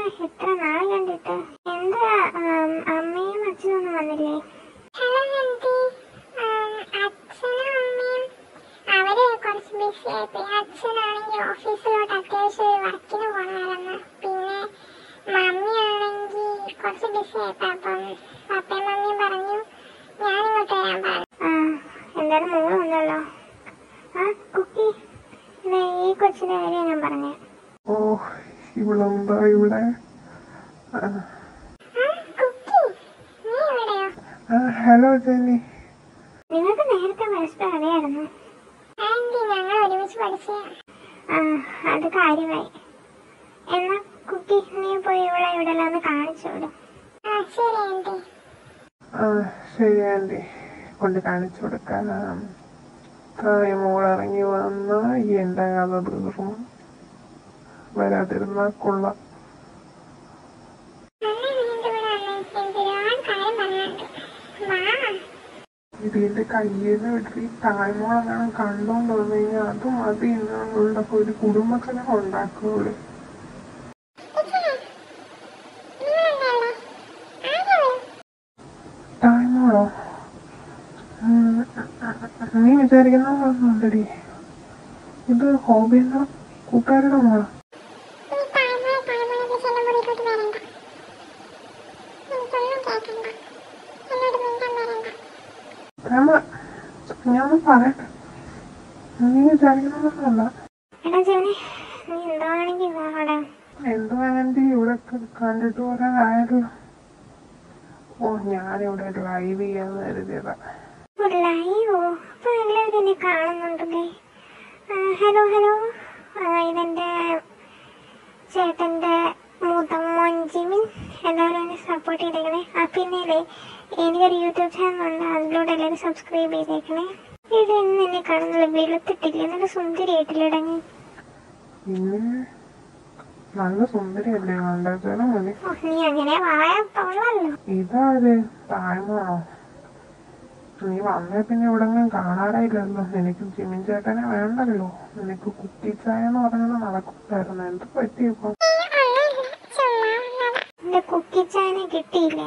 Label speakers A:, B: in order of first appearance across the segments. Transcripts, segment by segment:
A: എത്ര നാൾ കണ്ടിട്ട് എന്താ ആം, അമ്മയും അച്ഛനൊന്നും വന്നില്ലേ ഹലോ ആന്റി അച്ഛനും അമ്മയും അവര് കുറച്ച് ബിസി ആയിപ്പോയി അച്ഛനാണെങ്കിൽ ഓഫീസിലോട്ട് അത്യാവശ്യം ഒരു വർക്കിന് പോകണമായിരുന്നു പിന്നെ മമ്മിയാണെങ്കിൽ കുറച്ച് ബിസി ആയിപ്പോ അപ്പം പപ്പയും മമ്മിയും പറഞ്ഞു ഞാൻ ഇങ്ങോട്ട് വരാൻ പറഞ്ഞു എന്തായാലും മോള് വന്നല്ലോ ആ കുക്കി ദേ ഈ കൊച്ചിന്റെ കാര്യം ഞാൻ പറഞ്ഞേ
B: ഓ ഇവളെന്താ ഇവിടെ ആ,
A: ആ, കുക്കി നീ എവിടെയോ
B: ആ, ഹലോ ജെനി
A: നിങ്ങൾക്ക് നേരത്തെ പരസ്പരം അറിയായിരുന്നു ആന്റി ഞങ്ങൾ ഒരുമിച്ച് പഠിച്ച അത് കാര്യമായി എന്നാ കുക്കി നീ പോയി ഇവിടെ ഇവിടെ എല്ലാം ഒന്ന് കാണിച്ചു വിടും ആ ശരി ആന്റി
B: ആ ശരി ആൻറ്റി കൊണ്ട് കാണിച്ചു കൊടുക്കാം താഴെ മോൾ ഇറങ്ങി വന്ന എൻ്റെ കഥ തീർന്നു വരാതിരുന്നാ കൊള്ളാം
A: അമ്മ നിന്റെ ഇവിടെ വന്നേ എനിക്ക് ഒരുപാട് കാര്യം പറയാനുണ്ട് വാ
B: ഇതിന്റെ കയ്യിൽ നിന്ന് വിട്ട് ഈ തായ്മോളെങ്ങനെ കണ്ടോണ്ട് വന്നു കഴിഞ്ഞാൽ അത് മതി എന്നുള്ള ഒരു കുടുംബത്തിനെ ഉണ്ടാക്കുള്ളൂ തായ്മോളോ ഉം, നീ വിചാരിക്കുന്ന പോലൊന്നുമല്ലടി ഇത് ഹോബി എന്ന കൂട്ടുകാരുടെ മോളാ പ്രേമ ഞാനൊന്നും പറയട്ടെ നീ വിചാരിക്കുന്നതൊന്നുമല്ല
A: എടാ ജോണി നീ എന്താണെങ്കിൽ വാടാ
B: എന്തോ ആൻറ്റി ഇവിടെ ക- കണ്ടിട്ട് കുറെ ആയല്ലോ ഓ ഞാനിവിടെ ലൈവ് ചെയ്യാന്ന് കരുതിയതാ
A: ലൈവോ അപ്പൊ എല്ലാവരും എന്നെ കാണുന്നുണ്ടല്ലേ ആ, ഹലോ ഹലോ ആ, ഇതെന്റെ ചേട്ടന്റെ മൂത്ത മോൻ ജിമിൻ എല്ലാവരും എന്നെ സപ്പോർട്ട് ചെയ്തേക്കണേ ആ പിന്നെയല്ലേ എനിക്കൊരു യൂട്യൂബ് ചാനൽ ഉണ്ട് അതിലൂടെ എല്ലാവരും സബ്സ്ക്രൈബ് ചെയ്തേക്കണേ ഇത് ഇന്ന് എന്നെ കാണുന്നില്ല വെളുത്തിട്ടില്ല നല്ല സുന്ദരിയായിട്ടില്ലടങ്ങി
B: പിന്നെ നല്ല സുന്ദരിയല്ലേ കണ്ടാച്ചാലും മതി
A: ഓ നീ അങ്ങനെ വായ തൊള്ളല്ലോ
B: ഇതാര് താഴ്മാണോ നീ വന്നേ പിന്നെ ഇവിടെ കാണാറായില്ലല്ലോ നിനക്ക് ജിമിൻ ചേട്ടനെ വേണ്ടല്ലോ നിനക്ക് കുട്ടി ചായ എന്ന് പറഞ്ഞത് നടക്കില്ലായിരുന്നു എന്ത് പറ്റിയപ്പോ
A: എന്റെ കുക്കി ചായനെ കിട്ടിയില്ലേ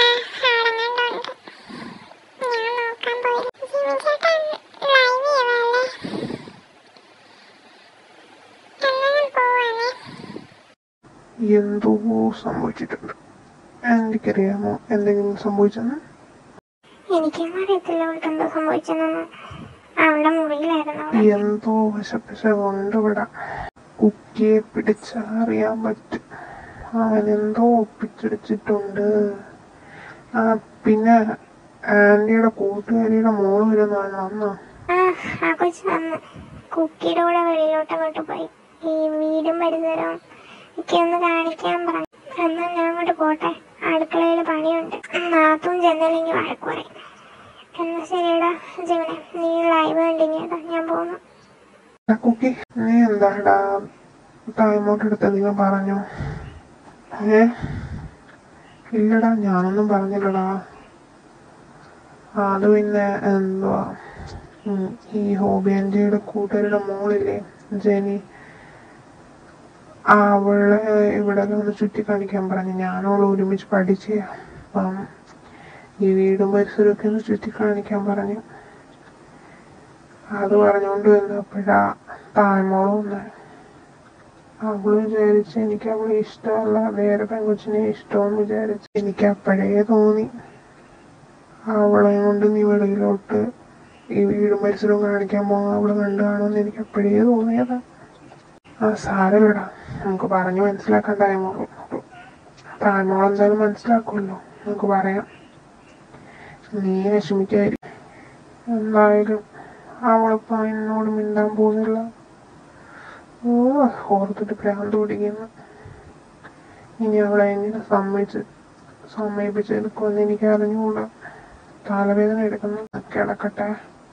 B: എന്തോ സംഭവിച്ചിട്ടുണ്ട് എനിക്കറിയാമോ എന്തെങ്കിലും സംഭവിച്ചെന്ന്
A: എനിക്കൊന്നും അറിയത്തില്ല അവൾക്ക് എന്താ സംഭവിച്ചെന്നൊന്നും അവളുടെ മുറിയിലായിരുന്നു അവള്.
B: എന്തോ വശപ്പശ കൊണ്ട് ഇവിടെ കുക്കിയെ പിടിച്ചറിയാൻ പറ്റും അവൻ എന്തോ ഒപ്പിച്ചെടുത്തിട്ടുണ്ട് ആ പിന്നെ ആന്റിയുടെ കൂട്ടുകാരിയുടെ മോള് വരുന്നതാണ് അന്ന്
A: ആ ആ കൊച്ചു വന്ന് കുക്കിയുടെ കൂടെ വെളിയിലോട്ട് അങ്ങോട്ട് പോയി ഈ വീടും പരിസരവും ഒക്കെ ഒന്ന് കാണിക്കാൻ പറഞ്ഞു എന്നാ ഞാൻ അങ്ങോട്ട് പോട്ടെ അടുക്കളയിൽ പണിയുണ്ട് നാത്തും ചെന്നില്ലെങ്കിൽ വഴക്ക് പറയും എന്നാ ശരിയടാ ജീവനെ നീ ലൈവ് കണ്ടിന്യൂ ഞാൻ പോകുന്നു
B: ആ കുക്കി നീ എന്താടാ ടൈമോട്ട് എടുത്ത് നിങ്ങൾ പറഞ്ഞു ഏ ഇല്ലടാ ഞാനൊന്നും പറഞ്ഞില്ലടാ അത് പിന്നെ എന്തുവാ ഉം, ഈ ഹോബി ആൻറ്റിയുടെ കൂട്ടുകാരുടെ മോളില്ലേ ജെനി അവളെ ഇവിടെ ഒന്ന് ചുറ്റിക്കാണിക്കാൻ പറഞ്ഞു ഞാനവള് ഒരുമിച്ച് പഠിച്ചേ അപ്പം ഈ വീടും പരിസരമൊക്കെ ഒന്ന് ചുറ്റിക്കാണിക്കാൻ പറഞ്ഞു അത് പറഞ്ഞുകൊണ്ട് വന്നപ്പോഴാ തായ്മോള് വന്നെ അവള് വിചാരിച്ച് എനിക്ക് അവളെ ഇഷ്ടമല്ല വേറെ പെൺകൊച്ചിനെ ഇഷ്ടമെന്ന് വിചാരിച്ച് എനിക്ക് അപ്പോഴേ തോന്നി അവളെ കൊണ്ട് നീ വെളിയിലോട്ട് ഈ വീടും പരിസരവും കാണിക്കാൻ പോകാൻ അവള് കണ്ടു കാണുമെന്ന് എനിക്ക് അപ്പോഴേ തോന്നിയതാ ആ സാരമില്ലടാ നമുക്ക് പറഞ്ഞു മനസ്സിലാക്കാൻ തായ്മോളൂ തായ്മോൾ എന്തായാലും മനസ്സിലാക്കുമല്ലോ നമുക്ക് പറയാം നീ വിഷമിക്കായിരിക്കും എന്തായാലും അവളിപ്പോ എന്നോട് മിണ്ടാൻ പോകുന്നില്ല ഓ ഓർത്തിട്ട് ഭ്രാന്ത് പിടിക്കുന്നു ഇനി അവളെ എങ്ങനെ സമ്മതിച്ച് സമ്മതിപ്പിച്ചെടുക്കുമെന്ന് എനിക്ക് അറിഞ്ഞുകൂടാ തലവേദന എടുക്കുന്നു കിടക്കട്ടെ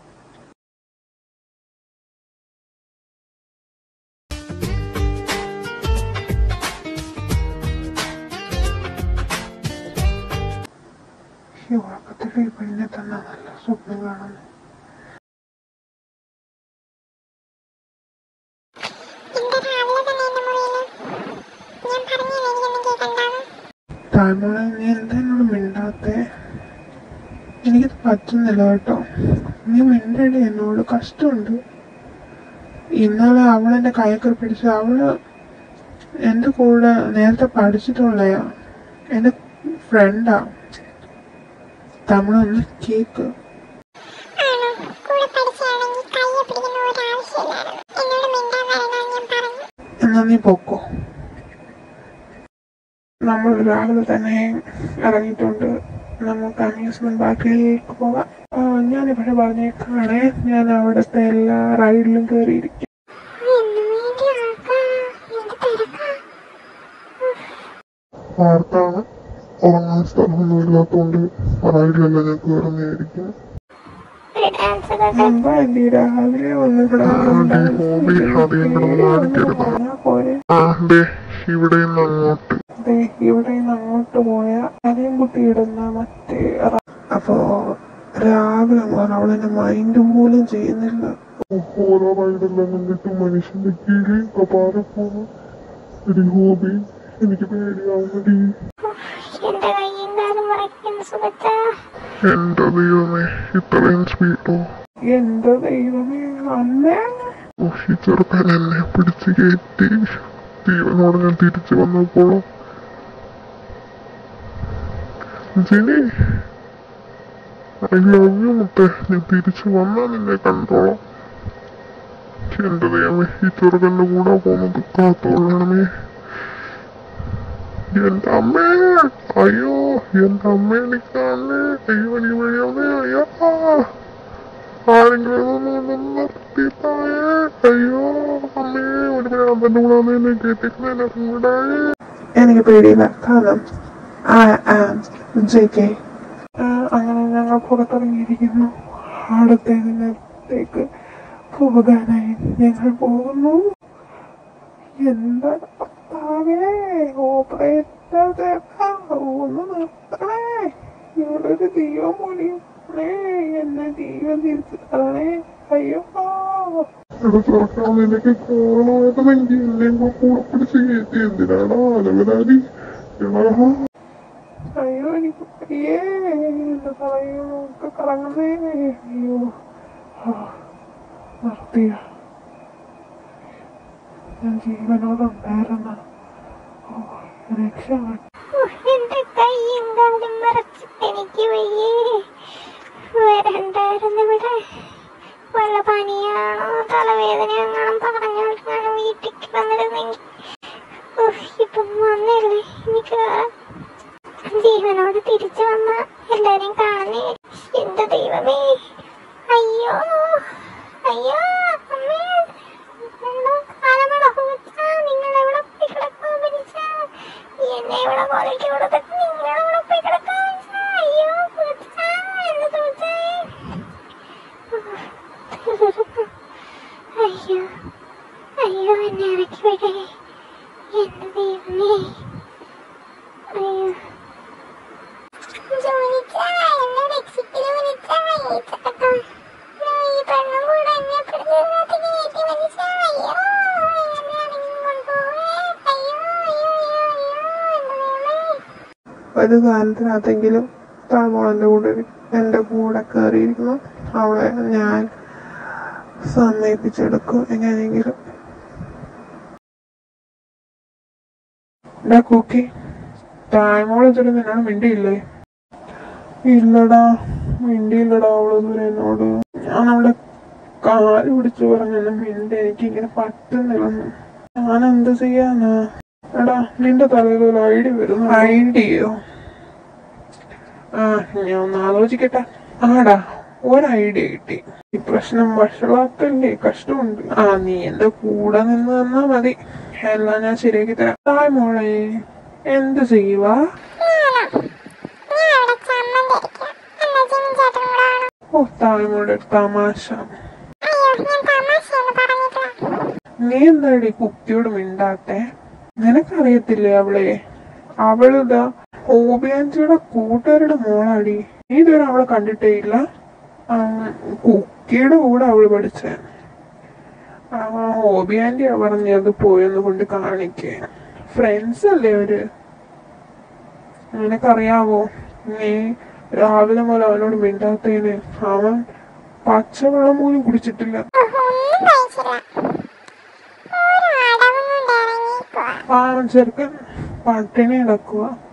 B: ഈ ഉറക്കത്തിൽ ഈ പെണ്ണിനെ തന്നെ നല്ല സ്വപ്നം കാണുന്നു
A: ഇന്ന് രാവിലെ തന്നെ എന്റെ മുറിയില് ഞാൻ പറഞ്ഞില്ലേ എനിക്കൊന്നും കേൾക്കാൻ
B: താഴ്മോളെ നീ എന്താ എന്നോട് മിണ്ടാത്തെ എനിക്കിത് പറ്റുന്നില്ല കേട്ടോ നീ മിണ്ടടി എന്നോട് കഷ്ടമുണ്ട് ഇന്നലെ അവളെന്റെ കൈയൊക്കെ പിടിച്ച് അവള് എന്റെ കൂടെ നേരത്തെ പഠിച്ചിട്ടുള്ളയാ എന്റെ ഫ്രണ്ടാ തമിഴൊന്ന് കേക്ക്
A: ആണോ കൂടെ പഠിച്ചാണെങ്കിൽ കയ്യെ പിടിക്കുന്ന ഒരു ആവശ്യമില്ലായിരുന്നു എന്നോട് മിണ്ടാൻ വരണം ഞാൻ പറഞ്ഞു
B: എന്നാ നീ പൊക്കോ നമ്മൾ രാവിലെ തന്നെ ഇറങ്ങിയിട്ടുണ്ട് നമുക്ക് അമ്യൂസ്മെന്റ് പാർക്കിലേക്ക് പോകാം ആ, ഞാനിവിടെ പറഞ്ഞേക്കാണേ ഞാൻ അവിടുത്തെ എല്ലാ റൈഡിലും കയറിയിരിക്കും
A: എന്ന് വേണ്ടി ആൾക്കാ എന്ത് തിരക്കാ
C: വാർത്താണ് ഉറങ്ങാൻ സ്ഥലമൊന്നും ഇല്ലാത്തതുകൊണ്ട് റൈഡിലെല്ലാം ഞാൻ കയറുന്നതായിരിക്കും
A: ഒരു ഡാൻസ് ഒക്കെ
B: എന്താ എന്റെ രാവിലെ ഒന്ന് ഇവിടെ
C: ആരുടെ ഹോബി അധികം കിടന്ന് കാണിക്കരുത്
B: പറഞ്ഞാ പോരെ
C: ആ ദേ ഇവിടെ നിന്ന് അങ്ങോട്ട്
B: ദേ, ഇവിടെ നിന്ന് അങ്ങോട്ട് പോയ അലയും കുത്തി ഇടുന്ന മറ്റേ റ- അപ്പോ രാവിലെ മുതൽ അവളെന്നെ മൈൻഡ് പോലും ചെയ്യുന്നില്ല
C: ഓരോ റൈഡെല്ലാം കണ്ടിട്ട് മനുഷ്യന്റെ കിളി കപാല പോന്നു ഒരു ഹോബി എനിക്ക് പേടിയാവുന്നടി
A: എന്റെ കയ്യും കാലും മറയ്ക്കുന്ന സുഖത്ത
C: എന്റെ ദൈവമേ ഇത്രയും സ്പീഡോ
B: എന്റെ ദൈവമേ അന്നേ
C: ഓ ഈ ചെറുക്കൻ എന്നെ പിടിച്ച് കയറ്റി ജീവനോട് ഞാൻ തിരിച്ചു വന്നപ്പോഴോ ജിനി ഐ ലവ് യു മുത്തേ ഞാൻ തിരിച്ചു വന്നാ നിന്നെ കണ്ടോളാം എന്റെ ദൈവമേ ഈ ചെറുക്കൻ്റെ കൂടെ പോകുന്നത് കാത്തോളണമേ എന്റെ അമ്മേ അയ്യോ എന്റെ അമ്മ എനിക്ക് കാണണേ അയ്യോ എനിക്ക് വഴിയാവുന്നേ അയ്യോ ആരെങ്കിലും ഇതൊന്ന് കൊണ്ടൊന്ന് നിർത്തിത്തായേ അയ്യോ അമ്മേ ഒരു ഭ്രാന്തന്റെ കൂടെ വന്ന് എന്നെ കെട്ടിക്കുന്നതിനെ കൂടായേ
B: എനിക്ക് പേടിയില്ല കാരണം ഐ ആം ജെ കെ അങ്ങനെ ഞങ്ങൾ പുറത്തിറങ്ങിയിരിക്കുന്നു അടുത്തതിനകത്തേക്ക് പോകാനായി ഞങ്ങൾ പോകുന്നു എന്താ ഭർത്താവേ ഓപ്പറേറ്റർ ഒന്ന് നിർത്തണേ ഇവിടെ ഒരു ദൈവം പൊലിയണേ എന്നെ ദൈവം തിരിച്ചു തരണേ അയ്യോ
C: ഇവിടെ തുറക്കാൻ നിനക്ക് കോണമായതെങ്കിൽ എന്നെ കൂടെ കൂടെ പിടിച്ച് കയറ്റി എന്തിനാണോ അലവരാതി എടാ
B: അയ്യോ എനിക്ക് അയ്യേ എന്റെ തലയും ഒക്കെ കറങ്ങുന്നേ അയ്യോ ആ, നിർത്തിയ ഞാൻ ജീവനോടുണ്ടായിരുന്ന ഓ, രക്ഷപ്പെട്ടു
A: എന്റെ കയ്യും കാലും മറച്ചിട്ട് എനിക്ക് വയ്യേ വരണ്ടായിരുന്നു ഇവിടെ വല്ല പനിയാണോ തലവേദനയാണോ പറഞ്ഞോണ്ടാണ് വീട്ടിൽ വന്നിരുന്നെങ്കിൽ ഉഫ്, ഇപ്പം വന്നല്ലേ എനിക്ക് ജീവനോട് തിരിച്ചു വന്ന എല്ലാരെയും കാണുന്നേ എന്റെ ദൈവമേ അയ്യോ അയ്യോ അമ്മേ എന്തോ കാലമട പൂച്ച നിങ്ങൾ എവിടെ പോയി കിടക്കാൻ മനുഷ്യ എന്നെ ഇവിടെ കൊലയ്ക്ക് കൊടുത്തിട്ട് നിങ്ങൾ എവിടെ പോയി കിടക്കാൻ മനുഷ്യ അയ്യോ പൂച്ച എന്റെ പൂച്ചേ അയ്യോ അയ്യോ എന്നെ ഇറക്കി വിടേ എന്റെ ദൈവമേ അയ്യോ ജോലിച്ചാ എന്നെ രക്ഷിക്കല് വിളിച്ചാ ഈ ചേട്ടൻ ഈ പെണ്ണും കൂടെ എന്നെ പിടിച്ചതിനകത്ത് കയറ്റി വലിച്ചാ അയ്യോ എന്നെ ആരെങ്കിലും കൊണ്ടുപോവേ അയ്യോ അയ്യോ അയ്യോ അയ്യോ എന്റെ ദൈവമേ
B: ഒരു കാലത്തിനകത്തെങ്കിലും താമോളെന്റെ കൂടെ ഇരി- എന്റെ കൂടെ കയറിയിരിക്കുന്നു അവളെ ഞാൻ സമ്മതിപ്പിച്ചെടുക്കും എങ്ങനെയെങ്കിലും ഡാ കുക്കി തായ്മോൾ ഇതുവരെ നിന്നോട് മിണ്ടിയില്ലേ ഇല്ലടാ മിണ്ടിയില്ലടാ അവള് ഇതുവരെ എന്നോട് ഞാൻ അവളെ കാല് പിടിച്ചു പറഞ്ഞു മിണ്ടി എനിക്ക് ഇങ്ങനെ പറ്റുന്നില്ലെന്ന് ഞാൻ എന്ത് ചെയ്യാനാ എടാ നിന്റെ തലയിൽ ഒരു ഐഡിയ വരുന്നു ഐഡിയോ ആ ഞാൻ ഒന്ന് ആലോചിക്കട്ടെ ആടാ ഒരു ഐഡിയ കിട്ടി ഈ പ്രശ്നം വഷളാക്കല്ലേ കഷ്ടമുണ്ട് ആ നീ എന്റെ കൂടെ നിന്ന് തന്നാ മതി എല്ലാം ഞാൻ ശരിയാക്കി തരാം തായ് മോളെ എന്ത് ചെയ്യുവാ
A: ഞാനോ ഞാൻ അവിടെ ചമ്മന്തി അരയ്ക്കാം എന്നാ ജിമിൻ ചേട്ടൻ കൂടെ ആണോ
B: ഓ തായ് മോളുടെ ഒരു തമാശ
A: അയ്യോ ഞാൻ തമാശയൊന്നും പറഞ്ഞിട്ടില്ല
B: നീ എന്താടി കുട്ടിയോട് മിണ്ടാത്തെ നിനക്കറിയത്തില്ലേ അവളെ അവളിതാ ഓബിയാൻസിയുടെ കൂട്ടുകാരുടെ മോളാടി നീ ഇതുവരെ അവളെ കണ്ടിട്ടേ ഇല്ല ആ, കുക്കിയുടെ കൂടെ അവള് പഠിച്ചേ ആ ഹോബി ആന്റിയാ പറഞ്ഞത് പോയെന്ന് കൊണ്ട് കാണിക്കേ ഫ്രണ്ട്സ് അല്ലേ അവര് നിനക്കറിയാവോ നീ രാവിലെ മുതൽ അവനോട് മിണ്ടാത്തതിന് അവൻ പച്ചവെള്ളം പോലും കുടിച്ചിട്ടില്ല
A: ഒന്നും കഴിച്ചില്ല ഒരു അടവും കൊണ്ട് ഇറങ്ങിക്കുവാ
B: പാവം ചെറുക്കൻ പട്ടിണി കിടക്കുക